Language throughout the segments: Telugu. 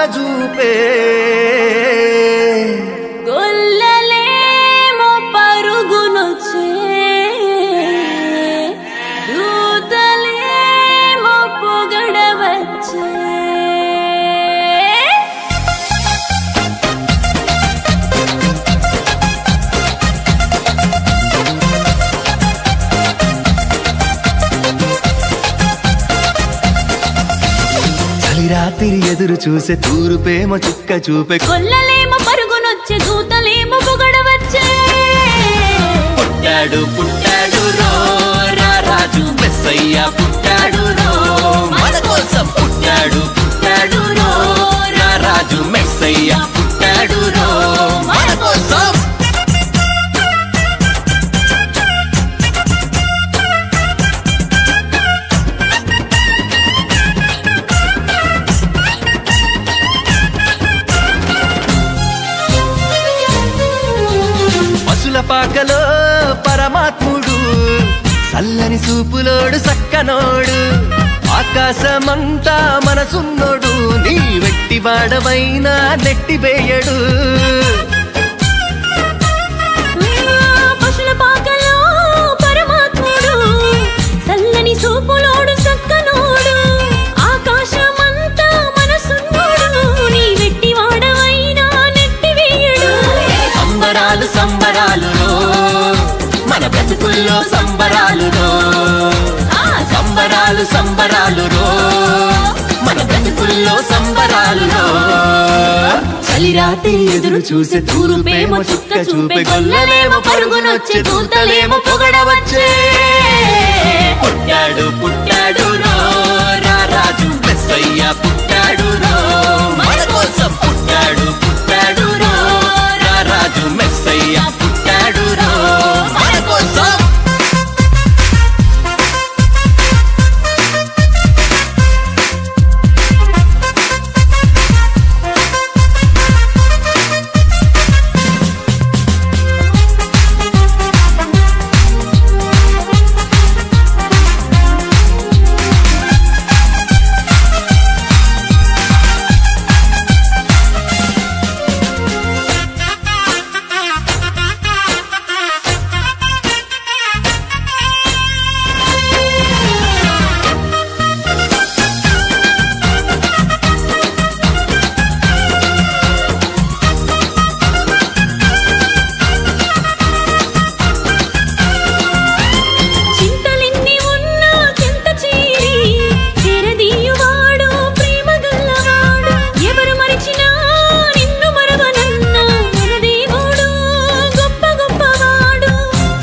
చూపే గొల్లలేమో పరుగునొచ్చే దూతలేమో పొగడవచ్చే చలి రాత్రి ఎదురు చూసే తూరుపేమ చుక్క చూపే గొల్లలేమో పరుగునొచ్చే దూతలేమో పొగడవచ్చే పుట్టాడు పుట్టాడు రో రా రాజు మెస్సయ్య పుట్టాడు రో మన కోసం పుట్టాడు పుట్టాడు రో రా రాజు మెస్సయ్య పుట్టాడు రో మన కోసం పశుల పాకలో పరమాత్ముడు చల్లని సూపులోడు సక్కనోడు ఆకాశమంతా మనసున్నోడు నీ వెట్టి వాడవైనా నెట్టివేయడు పశుల పాకలో పరమాత్ముడు చల్లని సూపులోడు సక్కనోడు ఆకాశమంతా మనసున్నోడు నీ వెట్టి వాడవైనా నెట్టివేయడు సంబరాలు సంబరాలు మన బ్రతుకుల్లో సంబరాలు ఆ సంబరాలు సంబరాలు మన బ్రతుకుల్లో సంబరాలు చలిరాత్రి ఎదురు చూసే తూరుపేమో చుక్క చూపే గొల్లలేమో పరుగునొచ్చే దూతలేమో పొగడవచ్చే పుట్టాడు పుట్టాడు రో రా రాజు మెస్సయ్య పుట్టాడు రో మన కోసం పుట్టాడు పుట్టాడు రో రా రాజు మెస్సయ్య పుట్టాడు రో మన కోసం చింతలెన్ని ఉన్నా చెంత చేరి తెరదీయువాడు ప్రేమ గల్లవాడు ఎవరు మరిచినా నిన్ను మరవనన్న మన దేవుడు గొప్ప గొప్పవాడు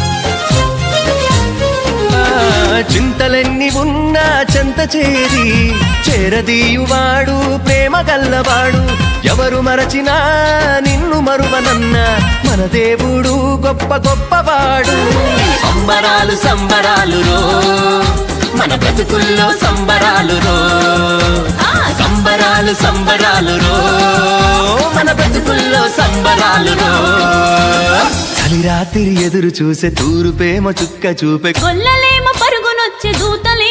ఆ, చింతలెన్ని ఉన్నా చెంత చేరి చేరదీయువాడు ప్రేమ గల్లవాడు ఎవరు మరచినా నిన్ను మరువనన్న మన దేవుడు గొప్ప గొప్పవాడు సంబరాలు సంబరాలు రో మన బ్రతుకుల్లో సంబరాలు రో ఆ సంబరాలు సంబరాలు రో మన బ్రతుకుల్లో సంబరాలు రో చలి రాత్రి ఎదురు చూసే తూరుపేమ చుక్క చూపే గొల్లలేమో పరుగునొచ్చే దూతలే